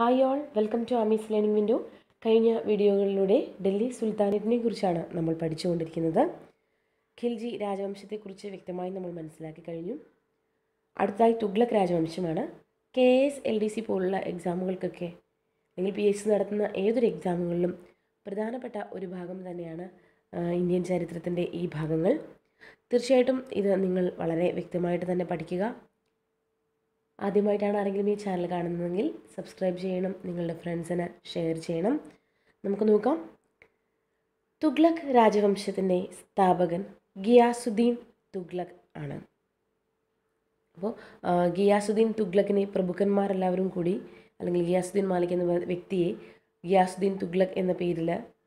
hi all welcome to Ami's learning window കഴിഞ്ഞ വീഡിയോകളിലൂടെ ഡൽഹി സുൽത്താനറ്റിനെ കുറിച്ചാണ് നമ്മൾ പഠിച്ചുകൊണ്ടിരിക്കുന്നത് ഖിൽജി രാജവംശത്തെക്കുറിച്ച് വ്യക്തമായി നമ്മൾ മനസ്സിലാക്കി കഴിഞ്ഞു അടുത്തതായി തുഗ്ലക് രാജവംശമാണ് K S L D C പോലുള്ള എക്സാമുകൾക്കൊക്കെ അല്ലെങ്കിൽ പി എസ് സി നടത്തുന്ന ഏതൊരു എക്സാമുകളിലും പ്രധാനപ്പെട്ട ഒരു ഭാഗം തന്നെയാണ് ആ, ഇന്ത്യൻ ചരിത്രത്തിൻ്റെ ഈ ഭാഗങ്ങൾ തീർച്ചയായിട്ടും ഇത് നിങ്ങൾ വളരെ വ്യക്തമായിട്ട് തന്നെ പഠിക്കുക ആദ്യമായിട്ടാണ് ആരെങ്കിലും ഈ ചാനൽ കാണുന്നതെങ്കിൽ സബ്സ്ക്രൈബ് ചെയ്യണം നിങ്ങളുടെ ഫ്രണ്ട്സിന് ഷെയർ ചെയ്യണം നമുക്ക് നോക്കാം തുഗ്ലക് രാജവംശത്തിൻ്റെ സ്ഥാപകൻ ഗിയാസുദ്ദീൻ തുഗ്ലക് ആണ് അപ്പോൾ ഗിയാസുദ്ദീൻ തുഗ്ലക്കിനെ പ്രഭുക്കന്മാരെല്ലാവരും കൂടി അല്ലെങ്കിൽ ഗിയാസുദ്ദീൻ മാലിക് എന്ന വ്യക്തിയെ ഗിയാസുദ്ദീൻ തുഗ്ലക് എന്ന പേരിൽ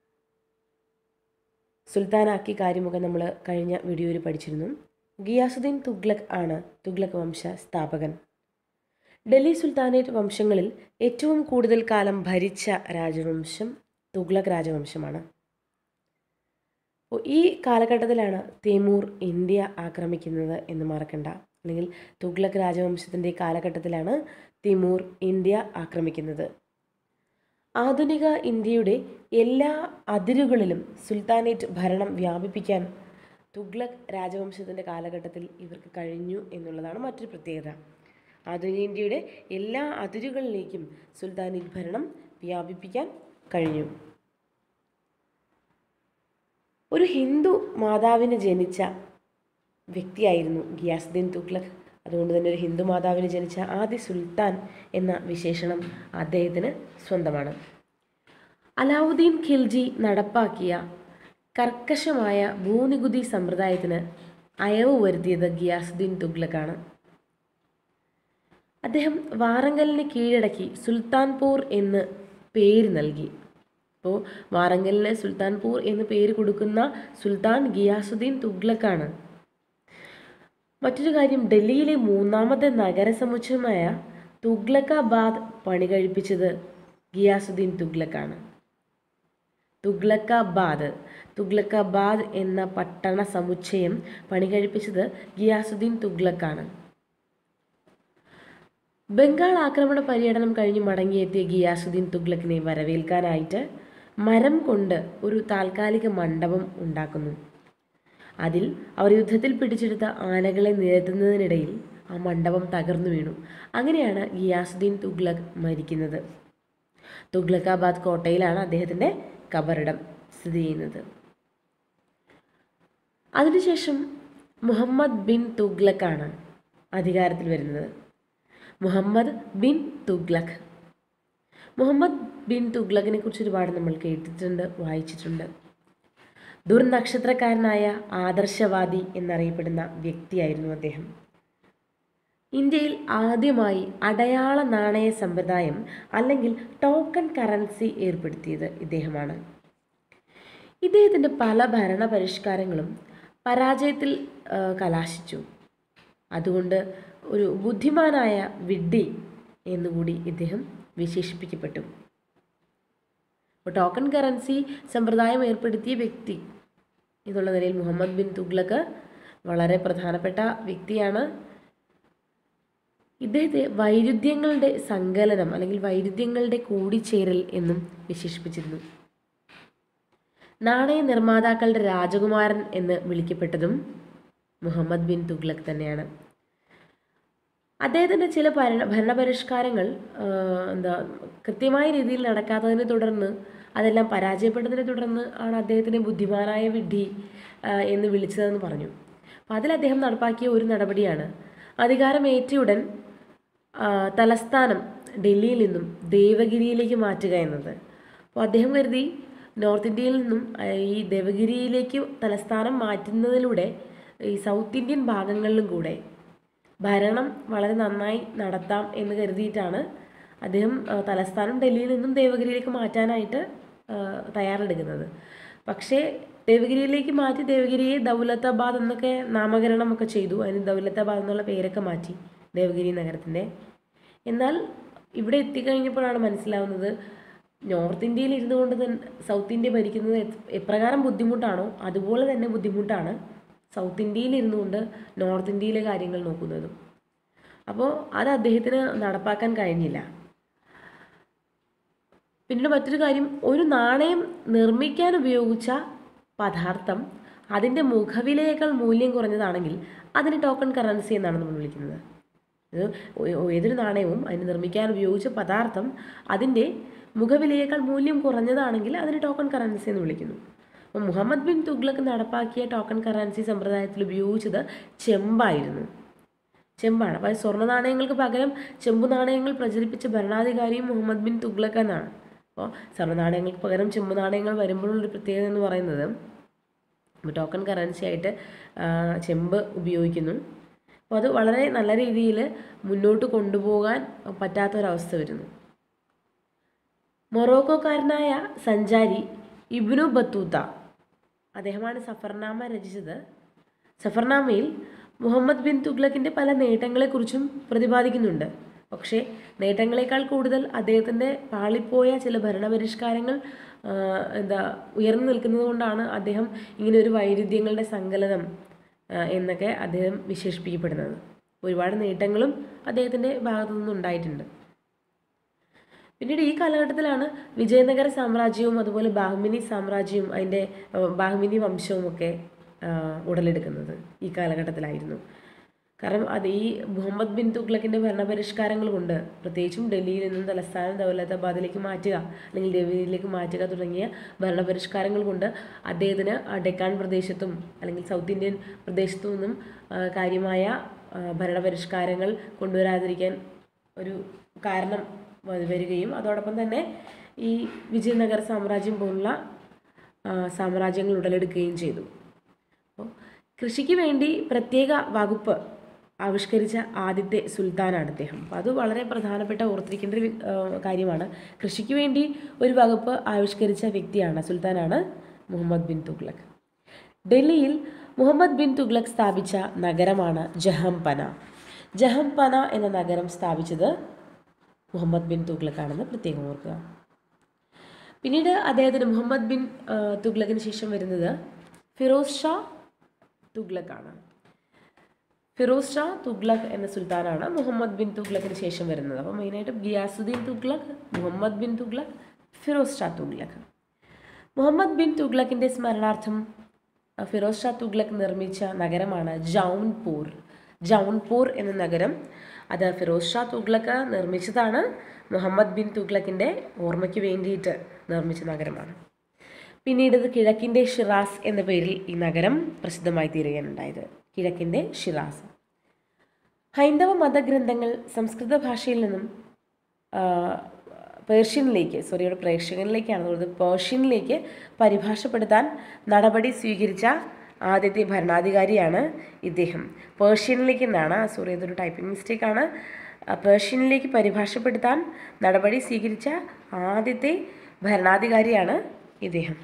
സുൽത്താനാക്കി കാര്യമൊക്കെ നമ്മൾ കഴിഞ്ഞ വീഡിയോയിൽ പഠിച്ചിരുന്നു ഗിയാസുദ്ദീൻ തുഗ്ലക് ആണ് തുഗ്ലക് വംശ സ്ഥാപകൻ ഡൽഹി സുൽത്താനേറ്റ് വംശങ്ങളിൽ ഏറ്റവും കൂടുതൽ കാലം ഭരിച്ച രാജവംശം തുഗ്ലക് രാജവംശമാണ് അപ്പോൾ ഈ കാലഘട്ടത്തിലാണ് തേമൂർ ഇന്ത്യ ആക്രമിക്കുന്നത് എന്ന് മറക്കണ്ട അല്ലെങ്കിൽ തുഗ്ലക് രാജവംശത്തിൻ്റെ കാലഘട്ടത്തിലാണ് തിമൂർ ഇന്ത്യ ആക്രമിക്കുന്നത് ആധുനിക ഇന്ത്യയുടെ എല്ലാ അതിരുകളിലും സുൽത്താനേറ്റ് ഭരണം വ്യാപിപ്പിക്കാൻ തുഗ്ലക് രാജവംശത്തിൻ്റെ കാലഘട്ടത്തിൽ ഇവർക്ക് കഴിഞ്ഞു എന്നുള്ളതാണ് മറ്റൊരു പ്രത്യേകത ആധുനിക ഇന്ത്യയുടെ എല്ലാ അതിരുകളിലേക്കും സുൽത്താനേറ്റ് ഭരണം വ്യാപിപ്പിക്കാൻ കഴിഞ്ഞു ഒരു ഹിന്ദു മാതാവിന് ജനിച്ച വ്യക്തിയായിരുന്നു ഗിയാസുദ്ദീൻ തുഗ്ലക് അതുകൊണ്ട് തന്നെ ഒരു ഹിന്ദു മാതാവിന് ജനിച്ച ആദ്യ സുൽത്താൻ എന്ന വിശേഷണം അദ്ദേഹത്തിന് സ്വന്തമാണ് അലാവുദ്ദീൻ ഖിൽജി നടപ്പാക്കിയ കർക്കശമായ ഭൂനികുതി സമ്പ്രദായത്തിന് അയവ് വരുത്തിയത് ഗിയാസുദ്ദീൻ തുഗ്ലക്കാണ് അദ്ദേഹം വാറങ്കലിന് കീഴടക്കി സുൽത്താൻപൂർ എന്ന് പേര് നൽകി അപ്പോൾ വാറങ്കലിന് സുൽത്താൻപൂർ എന്ന് പേര് കൊടുക്കുന്ന സുൽത്താൻ ഗിയാസുദ്ദീൻ തുഗ്ലക്കാണ് മറ്റൊരു കാര്യം ഡൽഹിയിലെ മൂന്നാമത്തെ നഗരസമുച്ചയമായ തുഗ്ലക്കാബാദ് പണി കഴിപ്പിച്ചത് ഗിയാസുദ്ദീൻ തുഗ്ലക്കാണ് തുഗ്ലക്കാബാദ് തുഗ്ലക്കാബാദ് എന്ന പട്ടണ സമുച്ചയം പണി കഴിപ്പിച്ചത് ഗിയാസുദ്ദീൻ തുഗ്ലക്കാണ് ബംഗാൾ ആക്രമണ പര്യടനം കഴിഞ്ഞ് മടങ്ങിയെത്തിയ ഗിയാസുദ്ദീൻ തുഗ്ലക്കിനെ വരവേൽക്കാനായിട്ട് മരം കൊണ്ട് ഒരു താൽക്കാലിക മണ്ഡപം ഉണ്ടാക്കുന്നു അതിൽ അവർ യുദ്ധത്തിൽ പിടിച്ചെടുത്ത ആനകളെ നിരത്തുന്നതിനിടയിൽ ആ മണ്ഡപം തകർന്നു വീണു അങ്ങനെയാണ് ഗിയാസുദ്ദീൻ തുഗ്ലക് മരിക്കുന്നത് തുഗ്ലക്കാബാദ് കോട്ടയിലാണ് അദ്ദേഹത്തിൻ്റെ കബറിടം സ്ഥിതി ചെയ്യുന്നത് അതിനുശേഷം മുഹമ്മദ് ബിൻ തുഗ്ലക്കാണ് അധികാരത്തിൽ വരുന്നത് മുഹമ്മദ് ബിൻ തുഗ്ലക് മുഹമ്മദ് ബിൻ തുഗ്ലക്കിനെ കുറിച്ച് ഒരുപാട് നമ്മൾ കേട്ടിട്ടുണ്ട് വായിച്ചിട്ടുണ്ട് ദുർനക്ഷത്രക്കാരനായ ആദർശവാദി എന്നറിയപ്പെടുന്ന വ്യക്തിയായിരുന്നു അദ്ദേഹം ഇന്ത്യയിൽ ആദ്യമായി അടയാള നാണയ സമ്പ്രദായം അല്ലെങ്കിൽ ടോക്കൺ കറൻസി ഏർപ്പെടുത്തിയത് ഇദ്ദേഹമാണ് ഇദ്ദേഹത്തിൻ്റെ പല ഭരണ പരിഷ്കാരങ്ങളും പരാജയത്തിൽ ആ, കലാശിച്ചു അതുകൊണ്ട് ഒരു ബുദ്ധിമാനായ വിഡ്ഢി എന്നുകൂടി ഇദ്ദേഹം വിശേഷിപ്പിക്കപ്പെട്ടു അപ്പോൾ ടോക്കൺ കറൻസി സമ്പ്രദായം ഏർപ്പെടുത്തിയ വ്യക്തി എന്നുള്ള നിലയിൽ മുഹമ്മദ് ബിൻ തുഗ്ലക്ക് വളരെ പ്രധാനപ്പെട്ട വ്യക്തിയാണ് ഇദ്ദേഹത്തെ വൈരുദ്ധ്യങ്ങളുടെ സങ്കലനം അല്ലെങ്കിൽ വൈരുദ്ധ്യങ്ങളുടെ കൂടിച്ചേരൽ എന്നും വിശേഷിപ്പിച്ചിരുന്നു നാണയ നിർമ്മാതാക്കളുടെ രാജകുമാരൻ എന്ന് വിളിക്കപ്പെട്ടതും മുഹമ്മദ് ബിൻ തുഗ്ലക് തന്നെയാണ് അദ്ദേഹത്തിൻ്റെ ചില ഭരണ ഭരണപരിഷ്കാരങ്ങൾ ആ, എന്താ കൃത്യമായ രീതിയിൽ നടക്കാത്തതിനെ തുടർന്ന് അതെല്ലാം പരാജയപ്പെട്ടതിനെ തുടർന്ന് ആണ് അദ്ദേഹത്തിനെ ബുദ്ധിമാനായ വിഡ്ഢി ആ, എന്ന് വിളിച്ചതെന്ന് പറഞ്ഞു അപ്പോൾ അതിൽ അദ്ദേഹം നടപ്പാക്കിയ ഒരു നടപടിയാണ് അധികാരമേറ്റയുടൻ ആ, തലസ്ഥാനം ഡൽഹിയിൽ നിന്നും ദേവഗിരിയിലേക്ക് മാറ്റുക എന്നത് അപ്പോൾ അദ്ദേഹം കരുതി നോർത്ത് ഇന്ത്യയിൽ നിന്നും ആ, ഈ ദേവഗിരിയിലേക്ക് തലസ്ഥാനം മാറ്റുന്നതിലൂടെ ഈ സൗത്ത് ഇന്ത്യൻ ഭാഗങ്ങളിലും കൂടെ ഭരണം വളരെ നന്നായി നടത്താം എന്ന് കരുതിയിട്ടാണ് അദ്ദേഹം ആ, തലസ്ഥാനം ഡൽഹിയിൽ നിന്നും ദേവഗിരിയിലേക്ക് മാറ്റാനായിട്ട് ആ, തയ്യാറെടുക്കുന്നത് പക്ഷേ ദേവഗിരിയിലേക്ക് മാറ്റി ദേവഗിരിയെ ദൗലത്താബാദ് എന്നൊക്കെ നാമകരണമൊക്കെ ചെയ്തു അതിന് ദൗലത്താബാദ് എന്നുള്ള പേരൊക്കെ മാറ്റി ദേവഗിരി നഗരത്തിൻ്റെ എന്നാൽ ഇവിടെ എത്തിക്കഴിഞ്ഞപ്പോഴാണ് മനസ്സിലാവുന്നത് നോർത്ത് ഇന്ത്യയിൽ ഇരുന്നു കൊണ്ട് തന്നെ സൗത്ത് ഇന്ത്യ ഭരിക്കുന്നത് എ- എപ്രകാരം ബുദ്ധിമുട്ടാണോ അതുപോലെ തന്നെ ബുദ്ധിമുട്ടാണ് സൗത്ത് ഇന്ത്യയിൽ ഇരുന്നു കൊണ്ട് നോർത്ത് ഇന്ത്യയിലെ കാര്യങ്ങൾ നോക്കുന്നതും അപ്പോൾ അത് അദ്ദേഹത്തിന് നടപ്പാക്കാൻ കഴിഞ്ഞില്ല പിന്നീട് മറ്റൊരു കാര്യം ഒരു നാണയം നിർമ്മിക്കാൻ ഉപയോഗിച്ച പദാർത്ഥം അതിൻ്റെ മുഖവിലയേക്കാൾ മൂല്യം കുറഞ്ഞതാണെങ്കിൽ അതിന് ടോക്കൺ കറൻസി എന്നാണ് നമ്മൾ വിളിക്കുന്നത് ഇത് ഒ- ഏതൊരു നാണയവും അതിന് നിർമ്മിക്കാൻ ഉപയോഗിച്ച പദാർത്ഥം അതിൻ്റെ മുഖവിലയേക്കാൾ മൂല്യം കുറഞ്ഞതാണെങ്കിൽ അതിന് ടോക്കൺ കറൻസി എന്ന് വിളിക്കുന്നു അപ്പോൾ മുഹമ്മദ് ബിൻ തുഗ്ലക്ക് നടപ്പാക്കിയ ടോക്കൺ കറൻസി സമ്പ്രദായത്തിൽ ഉപയോഗിച്ചത് ചെമ്പായിരുന്നു ചെമ്പാണ് അപ്പോൾ സ്വർണ്ണ നാണയങ്ങൾക്ക് പകരം ചെമ്പു നാണയങ്ങൾ പ്രചരിപ്പിച്ച ഭരണാധികാരിയും മുഹമ്മദ് ബിൻ തുഗ്ലക്ക് എന്നാണ് അപ്പോൾ സ്വർണ്ണ നാണയങ്ങൾക്ക് പകരം ചെമ്പു നാണയങ്ങൾ വരുമ്പോഴുള്ളൊരു പ്രത്യേകത എന്ന് പറയുന്നത് ടോക്കൺ കറൻസി ആയിട്ട് ആ, ചെമ്പ് ഉപയോഗിക്കുന്നു അപ്പോൾ അത് വളരെ നല്ല രീതിയിൽ മുന്നോട്ട് കൊണ്ടുപോകാൻ പറ്റാത്തൊരവസ്ഥ വരുന്നു മൊറോക്കോക്കാരനായ സഞ്ചാരി ഇബ്നു ബത്തൂത്ത അദ്ദേഹമാണ് സഫർനാമ രചിച്ചത് സഫർനാമയിൽ മുഹമ്മദ് ബിൻ തുഗ്ലക്കിൻ്റെ പല നേട്ടങ്ങളെക്കുറിച്ചും പ്രതിപാദിക്കുന്നുണ്ട് പക്ഷേ നേട്ടങ്ങളെക്കാൾ കൂടുതൽ അദ്ദേഹത്തിൻ്റെ പാളിപ്പോയ ചില ഭരണപരിഷ്കാരങ്ങൾ ആ, എന്താ ഉയർന്നു നിൽക്കുന്നത് കൊണ്ടാണ് അദ്ദേഹം ഇങ്ങനെ ഒരു വൈരുദ്ധ്യങ്ങളുടെ സങ്കലനം ആ, എന്നൊക്കെ അദ്ദേഹം വിശേഷിപ്പിക്കപ്പെടുന്നത് ഒരുപാട് നേട്ടങ്ങളും അദ്ദേഹത്തിൻ്റെ ഭാഗത്തു നിന്നുണ്ടായിട്ടുണ്ട് പിന്നീട് ഈ കാലഘട്ടത്തിലാണ് വിജയനഗര സാമ്രാജ്യവും അതുപോലെ ബാഹ്മിനി സാമ്രാജ്യവും അതിൻ്റെ ഏഹ്, ബാഹ്മിനി വംശവും ഒക്കെ ആഹ്, ഉടലെടുക്കുന്നത് ഈ കാലഘട്ടത്തിലായിരുന്നു കാരണം അത് ഈ മുഹമ്മദ് ബിൻ തുഗ്ലക്കിൻ്റെ ഭരണപരിഷ്കാരങ്ങൾ കൊണ്ട് പ്രത്യേകിച്ചും ഡൽഹിയിൽ നിന്നും തലസ്ഥാനം ദൗലതാബാദിലേക്ക് മാറ്റുക അല്ലെങ്കിൽ ഡൽഹിയിലേക്ക് മാറ്റുക തുടങ്ങിയ ഭരണപരിഷ്കാരങ്ങൾ കൊണ്ട് അദ്ദേഹത്തിന് ആ ഡെക്കാൻ പ്രദേശത്തും അല്ലെങ്കിൽ സൗത്ത് ഇന്ത്യൻ പ്രദേശത്തു നിന്നും ആ, കാര്യമായ ആ, ഭരണപരിഷ്കാരങ്ങൾ കൊണ്ടുവരാതിരിക്കാൻ ഒരു കാരണം വ- വരികയും അതോടൊപ്പം തന്നെ ഈ വിജയനഗര സാമ്രാജ്യം പോലുള്ള ആ, സാമ്രാജ്യങ്ങൾ ഉടലെടുക്കുകയും ചെയ്തു അപ്പോൾ കൃഷിക്ക് വേണ്ടി പ്രത്യേക വകുപ്പ് ആവിഷ്കരിച്ച ആദ്യത്തെ സുൽത്താനാണ് അദ്ദേഹം അപ്പോൾ അത് വളരെ പ്രധാനപ്പെട്ട ഓർത്തിരിക്കേണ്ട ഒരു ആ, കാര്യമാണ് കൃഷിക്ക് വേണ്ടി ഒരു വകുപ്പ് ആവിഷ്കരിച്ച വ്യക്തിയാണ് സുൽത്താനാണ് മുഹമ്മദ് ബിൻ തുഗ്ലക് ഡൽഹിയിൽ മുഹമ്മദ് ബിൻ തുഗ്ലക് സ്ഥാപിച്ച നഗരമാണ് ജഹംപന ജഹംപന എന്ന നഗരം സ്ഥാപിച്ചത് മുഹമ്മദ് ബിൻ തുഗ്ലക്കാണെന്ന് പ്രത്യേകം ഓർക്കുക പിന്നീട് അദ്ദേഹത്തിന് മുഹമ്മദ് ബിൻ ആ, തുഗ്ലക്കിന് ശേഷം വരുന്നത് ഫിറോസ് ഷാ തുഗ്ലക്കാണ് ഫിറോസ് ഷാ തുഗ്ലക് എന്ന സുൽത്താനാണ് മുഹമ്മദ് ബിൻ തുഗ്ലക്കിന് ശേഷം വരുന്നത് അപ്പോൾ മെയിനായിട്ട് ഗിയാസുദ്ദീൻ തുഗ്ലക് മുഹമ്മദ് ബിൻ തുഗ്ലക് ഫിറോസ് ഷാ തുഗ്ലക് മുഹമ്മദ് ബിൻ തുഗ്ലക്കിൻ്റെ സ്മരണാർത്ഥം അഹ് ഫിറോസ് ഷാ തുഗ്ലക് നിർമ്മിച്ച നഗരമാണ് ജൗൻപൂർ ജൗൻപൂർ എന്ന നഗരം അത് ഫിറോസ് ഷാ തുഗ്ലക്ക് നിർമ്മിച്ചതാണ് മുഹമ്മദ് ബിൻ തുഗ്ലക്കിൻ്റെ ഓർമ്മയ്ക്ക് വേണ്ടിയിട്ട് നിർമ്മിച്ച നഗരമാണ് പിന്നീട് ഇത് കിഴക്കിൻ്റെ ഷിറാസ് എന്ന പേരിൽ ഈ നഗരം പ്രസിദ്ധമായി തീരുകയാണുണ്ടായത് കിഴക്കിൻ്റെ ഷിറാസ് ഹൈന്ദവ മതഗ്രന്ഥങ്ങൾ സംസ്കൃത ഭാഷയിൽ നിന്നും ആ, പേർഷ്യനിലേക്ക് സോറി ഇവിടെ പ്രേക്ഷകനിലേക്കാണ് തോന്നുന്നത് പേർഷ്യനിലേക്ക് പരിഭാഷപ്പെടുത്താൻ നടപടി സ്വീകരിച്ച ആദ്യത്തെ ഭരണാധികാരിയാണ് ഇദ്ദേഹം പേർഷ്യനിലേക്ക് എന്നാണ് സോറി ഇതൊരു ടൈപ്പിംഗ് മിസ്റ്റേക്കാണ് പേർഷ്യനിലേക്ക് പരിഭാഷപ്പെടുത്താൻ നടപടി സ്വീകരിച്ച ആദ്യത്തെ ഭരണാധികാരിയാണ് ഇദ്ദേഹം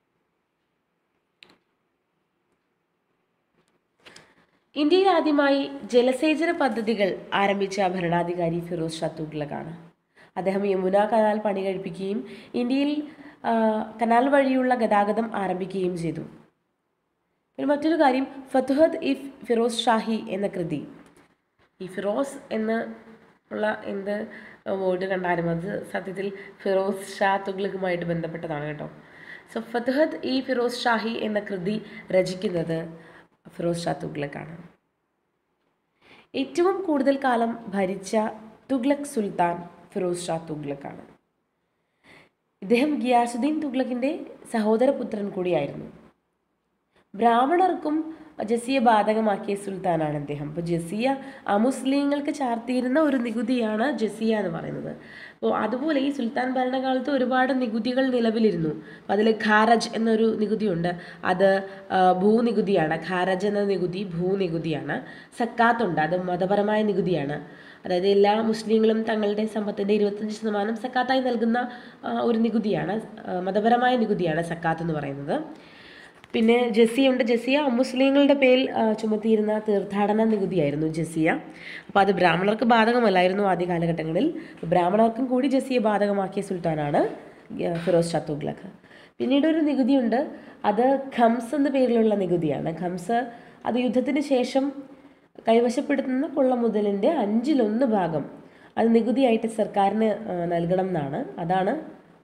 ഇന്ത്യയിൽ ആദ്യമായി ജലസേചന പദ്ധതികൾ ആരംഭിച്ച ഭരണാധികാരി ഫിറോസ് ഷാ തുഗ്ലക്കാണ് അദ്ദേഹം യമുന കനാൽ പണി കഴിപ്പിക്കുകയും ഇന്ത്യയിൽ ആ, കനാൽ വഴിയുള്ള ഗതാഗതം ആരംഭിക്കുകയും ചെയ്തു പിന്നെ മറ്റൊരു കാര്യം ഫതുഹദ് ഇഫ് ഫിറോസ് ഷാഹി എന്ന കൃതി ഈ ഫിറോസ് എന്ന് ഉള്ള എന്ത് വേർഡ് കണ്ടാലും അത് സത്യത്തിൽ ഫിറോസ് ഷാ തുഗ്ലക്കുമായിട്ട് ബന്ധപ്പെട്ടതാണ് കേട്ടോ സോ ഫതുഹദ് ഇ ഫിറോസ് ഷാഹി എന്ന കൃതി രചിക്കുന്നത് ഫിറോസ് ഷാ തുഗ്ലക്കാണ് ഏറ്റവും കൂടുതൽ കാലം ഭരിച്ച തുഗ്ലക് സുൽത്താൻ ഫിറോസ് ഷാ തുഗ്ലക്കാണ് ഇദ്ദേഹം ഗിയാസുദ്ദീൻ തുഗ്ലക്കിൻ്റെ സഹോദരപുത്രൻ കൂടിയായിരുന്നു ബ്രാഹ്മണർക്കും ജസിയ ബാധകമാക്കിയ സുൽത്താനാണ് അദ്ദേഹം അപ്പോൾ ജസിയ അമുസ്ലിങ്ങൾക്ക് ചാർത്തിയിരുന്ന ഒരു നികുതിയാണ് ജസിയ എന്ന് പറയുന്നത് അപ്പോൾ അതുപോലെ ഈ സുൽത്താൻ ഭരണകാലത്ത് ഒരുപാട് നികുതികൾ നിലവിലിരുന്നു അപ്പോൾ അതിൽ ഖാരജ് എന്നൊരു നികുതിയുണ്ട് അത് ആ, ഭൂനികുതിയാണ് ഖാരജ് എന്ന നികുതി ഭൂനികുതിയാണ് സക്കാത്തുണ്ട് അത് മതപരമായ നികുതിയാണ് അതായത് എല്ലാ മുസ്ലിങ്ങളും തങ്ങളുടെ സമ്പത്തിൻ്റെ ഇരുപത്തഞ്ച് ശതമാനം സക്കാത്തായി നൽകുന്ന ആ, ഒരു നികുതിയാണ് ആ, മതപരമായ നികുതിയാണ് സക്കാത്ത് എന്ന് പറയുന്നത് പിന്നെ ജസിയുണ്ട് ജസിയ മുസ്ലിങ്ങളുടെ പേരിൽ ആ, ചുമത്തിയിരുന്ന തീർത്ഥാടന നികുതിയായിരുന്നു ജസിയ അപ്പോൾ അത് ബ്രാഹ്മണർക്ക് ബാധകമല്ലായിരുന്നു ആദ്യ കാലഘട്ടങ്ങളിൽ ബ്രാഹ്മണർക്കും കൂടി ജസിയെ ബാധകമാക്കിയ സുൽത്താനാണ് ആ, ഫിറോസ് ഷാ തുഗ്ലക്ക് പിന്നീട് ഒരു നികുതിയുണ്ട് അത് ഖംസ് എന്ന പേരിലുള്ള നികുതിയാണ് ഖംസ് അത് യുദ്ധത്തിന് ശേഷം കൈവശപ്പെടുത്തുന്ന കൊള്ള മുതലിൻ്റെ അഞ്ചിലൊന്ന് ഭാഗം അത് നികുതിയായിട്ട് സർക്കാരിന് ആ, നൽകണം എന്നാണ് അതാണ്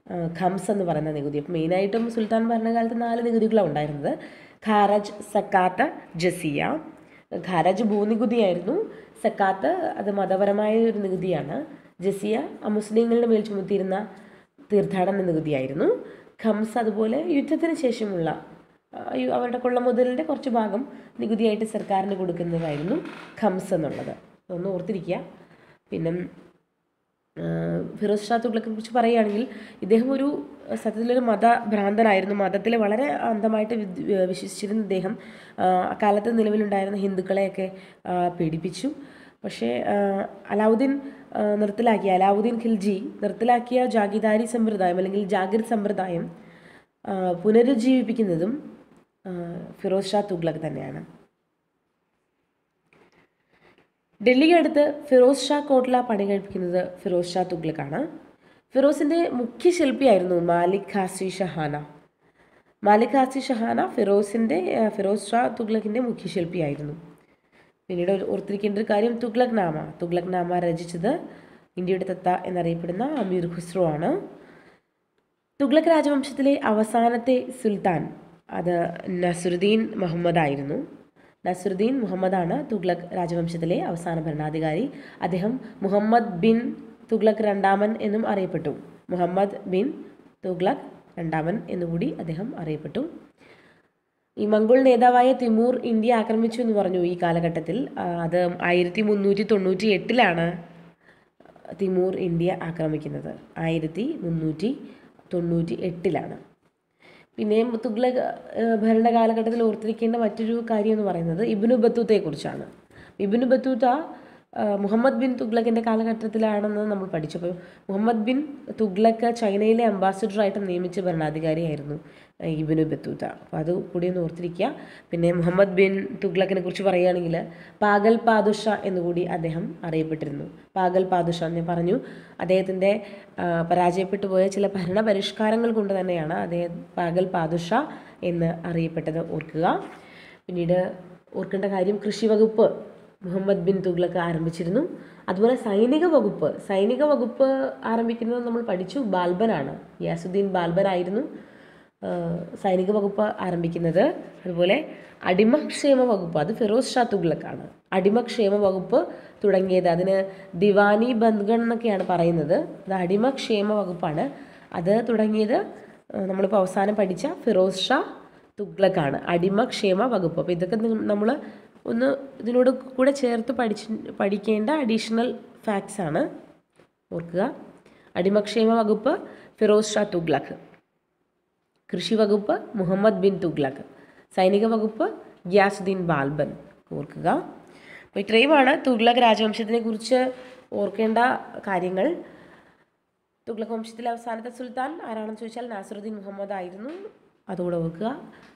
ആ, ഖംസ് എന്ന് പറയുന്ന നികുതി അപ്പം മെയിനായിട്ടും സുൽത്താൻ ഭരണകാലത്ത് നാല് നികുതികളാണ് ഉണ്ടായിരുന്നത് ഖാരജ് സക്കാത്ത് ജസിയ ഖാരജ് ഭൂനികുതിയായിരുന്നു സക്കാത്ത് അത് മതപരമായ ഒരു നികുതിയാണ് ജസിയ അമുസ്ലിങ്ങളുടെ മേൽ ചുമത്തിയിരുന്ന തീർത്ഥാടന നികുതിയായിരുന്നു ഖംസ് അതുപോലെ യുദ്ധത്തിന് ശേഷമുള്ള ആ, യു- അവരുടെ കൊള്ള മുതലിൻ്റെ കുറച്ച് ഭാഗം നികുതിയായിട്ട് സർക്കാരിന് കൊടുക്കുന്നതായിരുന്നു ഖംസ് എന്നുള്ളത് ഒന്ന് ഓർത്തിരിക്കുക പിന്നെ ആഹ് ഫിറോസ് ഷാ തുഗ്ലക്കിനെ കുറിച്ച് പറയുകയാണെങ്കിൽ ഇദ്ദേഹം ഒരു സത്യത്തിലൊരു മതഭ്രാന്തനായിരുന്നു മതത്തിൽ വളരെ അന്ധമായിട്ട് വിദ്- ഏഹ് വിശ്വസിച്ചിരുന്ന ഇദ്ദേഹം ആഹ് അക്കാലത്ത് നിലവിലുണ്ടായിരുന്ന ഹിന്ദുക്കളെയൊക്കെ ആഹ് പീഡിപ്പിച്ചു പക്ഷേ ആഹ് അലാവുദ്ദീൻ ആഹ് നിർത്തലാക്കിയ അലാവുദ്ദീൻ ഖിൽജി നിർത്തലാക്കിയ ജാഗിദാരി സമ്പ്രദായം അല്ലെങ്കിൽ ജാഗിർ സമ്പ്രദായം ആഹ് പുനരുജ്ജീവിപ്പിക്കുന്നതും ആഹ് ഫിറോസ് ഷാ തുഗ്ലക് തന്നെയാണ് ഡൽഹിക്ക് അടുത്ത് ഫിറോസ് ഷാ കോട്ട്ല പണി കഴിപ്പിക്കുന്നത് ഫിറോസ് ഷാ തുഗ്ലക്കാണ് ഫിറോസിൻ്റെ മുഖ്യ ശില്പിയായിരുന്നു മാലിക് ഖാസി ഷഹാന മാലിക് ഖാസി ഷഹാന ഫിറോസിൻ്റെ ആ, ഫിറോസ് ഷാ തുഗ്ലക്കിൻ്റെ മുഖ്യ ശില്പിയായിരുന്നു പിന്നീട് ഒരു- ഓർത്തിരിക്കേണ്ട ഒരു കാര്യം തുഗ്ലക് നാമ തുഗ്ലക് നാമ രചിച്ചത് ഇന്ത്യയുടെ തത്ത എന്നറിയപ്പെടുന്ന അമീർ ഖുസ്രു ആണ് തുഗ്ലക് രാജവംശത്തിലെ അവസാനത്തെ സുൽത്താൻ അത് നസുറുദ്ദീൻ മുഹമ്മദ് ആയിരുന്നു നസുറുദ്ദീൻ മുഹമ്മദാണ് തുഗ്ലക് രാജവംശത്തിലെ അവസാന ഭരണാധികാരി അദ്ദേഹം മുഹമ്മദ് ബിൻ തുഗ്ലക് രണ്ടാമൻ എന്നും അറിയപ്പെട്ടു മുഹമ്മദ് ബിൻ തുഗ്ലക് രണ്ടാമൻ എന്നുകൂടി അദ്ദേഹം അറിയപ്പെട്ടു ഈ മംഗോൾ നേതാവായ തിമൂർ ഇന്ത്യ ആക്രമിച്ചു എന്ന് പറഞ്ഞു ഈ കാലഘട്ടത്തിൽ ആ, അത് ആയിരത്തി മുന്നൂറ്റി തൊണ്ണൂറ്റി എട്ടിലാണ് തിമൂർ ഇന്ത്യ ആക്രമിക്കുന്നത് ആയിരത്തി മുന്നൂറ്റി തൊണ്ണൂറ്റി എട്ടിലാണ് പിന്നെയും തുഗ്ലക് ഏഹ്, ഭരണകാലഘട്ടത്തിൽ ഓർത്തിരിക്കേണ്ട മറ്റൊരു കാര്യം എന്ന് പറയുന്നത് ഇബിനു ബത്തൂത്തയെക്കുറിച്ചാണ് ഇബിനു ബത്തൂത്ത ആ, മുഹമ്മദ് ബിൻ തുഗ്ലക്കിൻ്റെ കാലഘട്ടത്തിലാണെന്ന് നമ്മൾ പഠിച്ചു അപ്പോൾ മുഹമ്മദ് ബിൻ തുഗ്ലക്ക് ചൈനയിലെ അംബാസിഡറായിട്ട് നിയമിച്ച ഭരണാധികാരിയായിരുന്നു ആ, ഇബിനു ബത്തൂത്ത അപ്പോൾ അത് കൂടി ഒന്ന് ഓർത്തിരിക്കുക പിന്നെ മുഹമ്മദ് ബിൻ തുഗ്ലക്കിനെ കുറിച്ച് പറയുകയാണെങ്കിൽ പാഗൽ പാദുഷ എന്നുകൂടി അദ്ദേഹം അറിയപ്പെട്ടിരുന്നു പാഗൽ പാദുഷ ഞാൻ പറഞ്ഞു അദ്ദേഹത്തിൻ്റെ ആ, പരാജയപ്പെട്ടു പോയ ചില ഭരണ പരിഷ്കാരങ്ങൾ കൊണ്ട് തന്നെയാണ് അദ്ദേഹം പാഗൽ പാദുഷ എന്ന് അറിയപ്പെട്ടത് ഓർക്കുക പിന്നീട് ഓർക്കേണ്ട കാര്യം കൃഷി വകുപ്പ് മുഹമ്മദ് ബിൻ തുഗ്ലക്ക് ആരംഭിച്ചിരുന്നു അതുപോലെ സൈനിക വകുപ്പ് സൈനിക വകുപ്പ് ആരംഭിക്കുന്നത് നമ്മൾ പഠിച്ചു ബാൽബനാണ് യാസുദ്ദീൻ ബാൽബനായിരുന്നു ആ, സൈനിക വകുപ്പ് ആരംഭിക്കുന്നത് അതുപോലെ അടിമക്ഷേമ വകുപ്പ് അത് ഫിറോസ് ഷാ തുഗ്ലക്കാണ് അടിമക്ഷേമ വകുപ്പ് തുടങ്ങിയത് അതിന് ദിവാനി ബന്ദ്ഗൺ എന്നൊക്കെയാണ് പറയുന്നത് അത് അടിമക്ഷേമ വകുപ്പാണ് അത് തുടങ്ങിയത് ആ, നമ്മളിപ്പോൾ അവസാനം പഠിച്ച ഫിറോസ് ഷാ തുഗ്ലക്കാണ് അടിമക്ഷേമ വകുപ്പ് അപ്പോൾ ഇതൊക്കെ നമ്മൾ ഒന്ന് ഇതിനോട് കൂടെ ചേർത്ത് പഠിച്ച് പഠിക്കേണ്ട അഡീഷണൽ ഫാക്ട്സ് ആണ് ഓർക്കുക അടിമക്ഷേമ വകുപ്പ് ഫിറോസ് ഷാ തുഗ്ലക്ക് കൃഷി വകുപ്പ് മുഹമ്മദ് ബിൻ തുഗ്ലക് സൈനിക വകുപ്പ് ഗ്യാസുദ്ദീൻ ബാൽബൻ ഓർക്കുക അപ്പോൾ ഇത്രയുമാണ് തുഗ്ലക് രാജവംശത്തിനെ കുറിച്ച് ഓർക്കേണ്ട കാര്യങ്ങൾ തുഗ്ലക് വംശത്തിലെ അവസാനത്തെ സുൽത്താൻ ആരാണെന്ന് ചോദിച്ചാൽ നാസറുദ്ദീൻ മുഹമ്മദ് ആയിരുന്നു അതുകൂടെ ഓർക്കുക